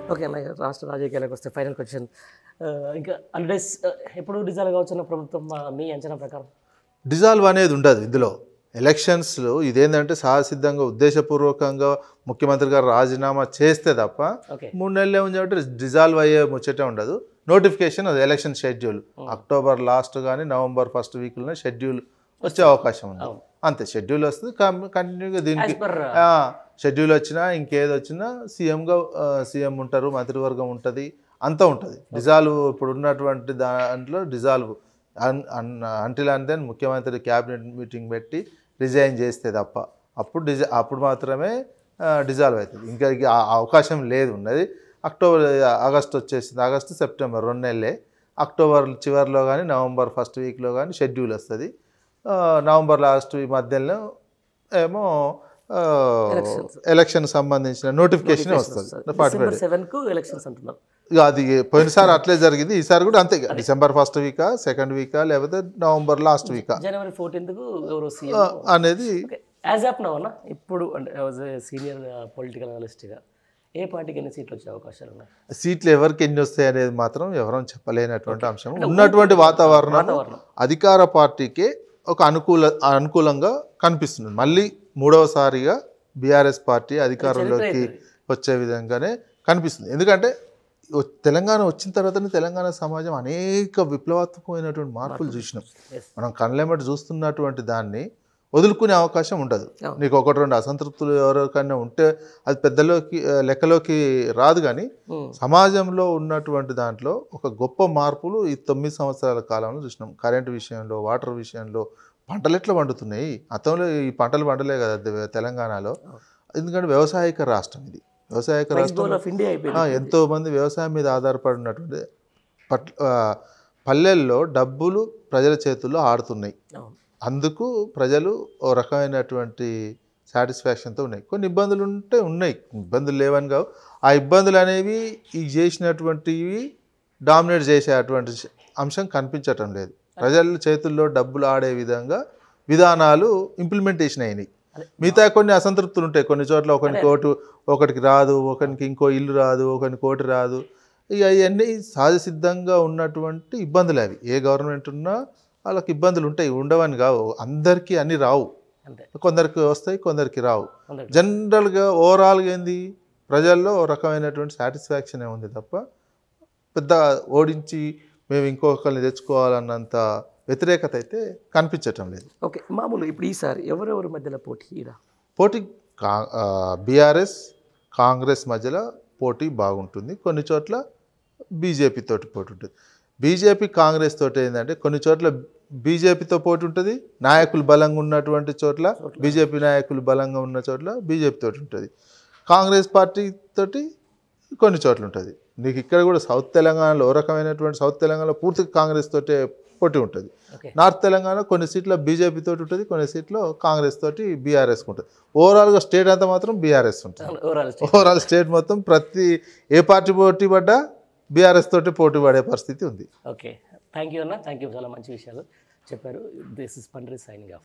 Okay అన్న రాష్ట్ర రాజకీయాలకు వస్తే ఫైనల్ క్వశ్చన్ ఇంకా హండ్రెడ్ డేస్ ఎప్పుడు డిజాల్వ్ కావచ్చు అన్న ప్రభుత్వం మా- మీ అంచనా ప్రకారం డిజాల్వ్ అనేది ఉండదు ఇందులో ఎలక్షన్స్లో ఇదేంటంటే సహసిద్ధంగా ఉద్దేశపూర్వకంగా ముఖ్యమంత్రి గారు రాజీనామా చేస్తే తప్ప ఓకే మూడు నెలలే ఉంది కాబట్టి డిజాల్వ్ అయ్యే ముచ్చటే ఉండదు నోటిఫికేషన్ అది ఎలక్షన్ షెడ్యూల్ అక్టోబర్ లాస్ట్ కానీ నవంబర్ ఫస్ట్ వీక్లోనే షెడ్యూల్ వచ్చే అవకాశం ఉంది అవును. అంతే షెడ్యూల్ వస్తుంది కంటిన్యూగా దీనికి యాజ్ పర్ షెడ్యూల్ వచ్చినా ఇంకేది వచ్చినా సీఎంగా సీఎం ఉంటారు మంత్రివర్గం ఉంటుంది అంతా ఉంటుంది డిజాల్వ్ ఇప్పుడు ఉన్నటువంటి దాంట్లో డిజాల్వ్ అంటిల్ అండ్ దెన్ ముఖ్యమంత్రి క్యాబినెట్ మీటింగ్ పెట్టి రిజైన్ చేస్తే తప్ప అప్పుడు డిజ అప్పుడు మాత్రమే డిజాల్వ్ అవుతుంది ఇంకా ఇక ఆ అవకాశం లేదు ఉన్నది అక్టోబర్ ఆగస్ట్ వచ్చేసింది ఆగస్టు సెప్టెంబర్ రెండు నెలలే అక్టోబర్ చివరిలో కానీ నవంబర్ ఫస్ట్ వీక్లో కానీ షెడ్యూల్ వస్తుంది ఆ, నవంబర్ లాస్ట్ ఈ మధ్యలో ఏమో Elections. ఎలక్షన్ సంబంధించిన నోటిఫికేషన్ వస్తుంది ఫార్టీ డిసెంబర్ సెవెన్ కు ఎలక్షన్స్ అంటున్నారు ఇక అది పోయినసారి అట్లే జరిగింది ఈసారి కూడా అంతే ఇక. డిసెంబర్ ఫస్ట్ వీకా సెకండ్ వీకా లేకపోతే నవంబర్ లాస్ట్ వీకా జనవరి ఫోర్టీన్త్ కు ఎవరో సీఎం అనేది యాజ్ ఆఫ్ నవ్ అన్న ఇప్పుడు అంటే సీనియర్ పొలిటికల్ అనలిస్ట్గా ఏ పార్టీకి ఎన్ని సీట్లు వచ్చే అవకాశాలు ఉన్నాయి సీట్లు ఎవరికి ఎన్ని వస్తాయి అనేది మాత్రం ఎవరం చెప్పలేనటువంటి అంశం ఉన్నటువంటి వాతావరణం వాతావరణం అధికార పార్టీకే ఒక అనుకూల అనుకూలంగా కనిపిస్తుంది మళ్ళీ మూడవసారిగా బీఆర్ఎస్ పార్టీ అధికారంలోకి వచ్చే విధంగానే కనిపిస్తుంది ఎందుకంటే వ- తెలంగాణ వచ్చిన తర్వాతనే తెలంగాణ సమాజం అనేక విప్లవాత్మకమైనటువంటి మార్పులు చూసినాం Yes. మనం కళ్ళెమ్మటి చూస్తున్నటువంటి దాన్ని వదులుకునే అవకాశం ఉండదు అవును. నీకు ఒకటి రెండు అసంతృప్తులు ఎవరికైనా ఉంటే అది పెద్దలోకి ఆ, లెక్కలోకి రాదు కానీ ఉమ్. సమాజంలో ఉన్నటువంటి దాంట్లో ఒక గొప్ప మార్పులు ఈ తొమ్మిది సంవత్సరాల కాలంలో చూసినాం కరెంటు విషయంలో వాటర్ విషయంలో పంటలు ఎట్లా పండుతున్నాయి అతంలో ఈ పంటలు పండలే కదా తె- తెలంగాణలో ఎందుకంటే వ్యవసాయక రాష్ట్రం ఇది వ్యవసాయక ప్రైస్ రాష్ట్రం బౌల్ ఆఫ్ ఇండియా అయిపోయింది ఆ, ఎంతో మంది వ్యవసాయం మీద ఆధారపడినటువంటి పట్ ఆ, పల్లెల్లో డబ్బులు ప్రజల చేతుల్లో ఆడుతున్నాయి అవును అందుకు ప్రజలు ఓ రకమైనటువంటి సాటిస్ఫాక్షన్తో ఉన్నాయి కొన్ని ఇబ్బందులు ఉంటే ఉన్నాయి ఇబ్బందులు లేవని కావు ఆ ఇబ్బందులు అనేవి ఈ చేసినటువంటివి డామినేట్ చేసేటువంటి అంశం కనిపించటం లేదు ప్రజల చేతుల్లో డబ్బులు ఆడే విధంగా విధానాలు ఇంప్లిమెంటేషన్ అయినాయి అదే. మిగతా కొన్ని అసంతృప్తులు ఉంటాయి కొన్ని చోట్ల ఒకరికి కోటు ఒకరికి రాదు ఒకరికి ఇంకో ఇల్లు రాదు ఒకరికి కోటి రాదు ఇక అవన్నీ సహజ సిద్ధంగా ఉన్నటువంటి ఇబ్బందులు అవి ఏ గవర్నమెంట్ ఉన్నా వాళ్ళకి ఇబ్బందులు ఉంటాయి ఉండవని కావు అందరికీ అన్నీ రావు అంతే కొందరికి వస్తాయి కొందరికి రావు అందరికి జనరల్గా ఓవరాల్గా ఏంది ప్రజల్లో ఓ రకమైనటువంటి సాటిస్ఫాక్షన్ ఉంది తప్ప పెద్ద ఓడించి మేము ఇంకొకరిని తెచ్చుకోవాలన్నంత వ్యతిరేకత అయితే కనిపించటం లేదు ఓకే మామూలు ఇప్పుడు ఈసారి ఎవరెవరి మధ్యలో పోటీ ఈడ పోటీ కా బీఆర్ఎస్ కాంగ్రెస్ మధ్యలో పోటీ బాగుంటుంది కొన్ని చోట్ల బీజేపీ తోటి పోటీ ఉంటుంది బీజేపీ కాంగ్రెస్ తోటి ఏంటంటే కొన్ని చోట్ల బీజేపీతో పోటీ ఉంటుంది నాయకులు బలంగా ఉన్నటువంటి చోట్ల బీజేపీ నాయకులు బలంగా ఉన్న చోట్ల బీజేపీ తోటి ఉంటుంది కాంగ్రెస్ పార్టీ తోటి కొన్ని చోట్ల ఉంటుంది నీకు ఇక్కడ కూడా సౌత్ తెలంగాణలో ఓ రకమైనటువంటి సౌత్ తెలంగాణలో పూర్తిగా కాంగ్రెస్ తోటే పోటీ ఉంటుంది ఓకే నార్త్ తెలంగాణ కొన్ని సీట్ల బీజేపీ తోటి ఉంటుంది కొన్ని సీట్లో కాంగ్రెస్ తోటి బీఆర్ఎస్ ఉంటుంది ఓవరాల్గా స్టేట్ అంతా మాత్రం బీఆర్ఎస్ ఉంటుంది ఓవరాల్ ఓవరాల్ స్టేట్ మొత్తం ప్రతి ఏ పార్టీ పోటీ పడ్డా బీఆర్ఎస్ తోటి పోటీ పడే పరిస్థితి ఉంది ఓకే థ్యాంక్ యూ అన్న థ్యాంక్ యూ చాలా మంచి విషయాలు చెప్పారు దిస్ ఇస్ పండ్రీ సైనింగ్ ఆఫ్